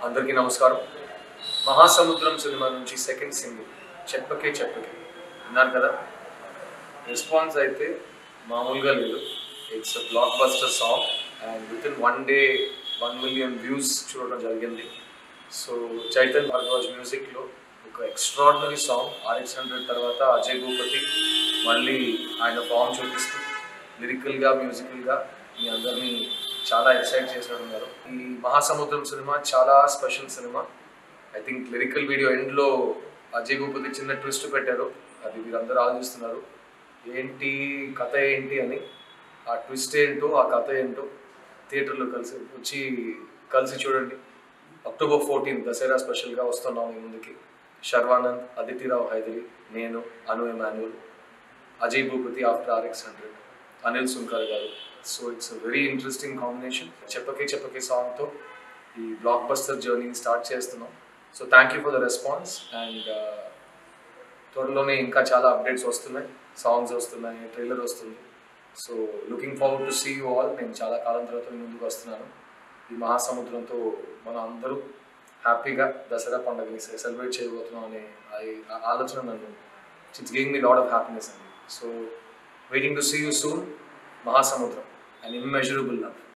అందరికీ నమస్కారం మహాసముద్రం సినిమా నుంచి సెకండ్ సింగిల్ చెప్పకే చెప్పకే విన్నారు కదా రెస్పాన్స్ అయితే మామూలుగా లేదు it's blockbuster song and with in one day one million views చూడడం జరిగింది సో చైతన్ భార్గవజ్ మ్యూజిక్లో ఒక ఎక్స్ట్రాడినరీ సాంగ్ ఆర్ఎక్స్ హండ్రెడ్ తర్వాత అజయ్ భూపతి మళ్ళీ ఆయన ఫామ్ చూపిస్తూ లిరికల్గా మ్యూజికల్గా మీ అందరినీ చాలా ఎక్సైట్ చేసినట్టున్నారు ఈ మహాసముద్రం సినిమా చాలా స్పెషల్ సినిమా ఐ థింక్ లిరికల్ వీడియో ఎండ్లో అజయ్ భూపతి చిన్న ట్విస్ట్ పెట్టారు అది మీరందరూ ఆలోచిస్తున్నారు ఏంటి కథ ఏంటి అని ఆ ట్విస్ట్ ఏంటో ఆ కథ ఏంటో థియేటర్లో కలిసి వచ్చి కలిసి చూడండి అక్టోబర్ ఫోర్టీన్ దసరా స్పెషల్గా వస్తున్నాం మీ ముందుకి శర్వానంద్ అదితిరావు హైదరి నేను Anu Emmanuel Ajay Bhupathi after RX hundred Anil Sunkar గారు so it's very interesting combination చెప్పకే చెప్పకే సాంగ్తో ఈ బ్లాక్ బస్టర్ జర్నీని స్టార్ట్ చేస్తున్నాం so thank you for the response and త్వరలోనే ఇంకా చాలా అప్డేట్స్ వస్తున్నాయి సాంగ్స్ వస్తున్నాయి ట్రైలర్ వస్తుంది so looking forward to see you all నేను చాలా కాలం తర్వాత మీ ముందుకు వస్తున్నాను ఈ మహాసముద్రంతో మనం అందరూ హ్యాపీగా దసరా పండుగని సెలబ్రేట్ చేయబోతున్నాం అనే ఆ ఆలోచన నన్ను it's giving me lot of happiness అండి so waiting to see you soon Mahasamudram and immeasurable love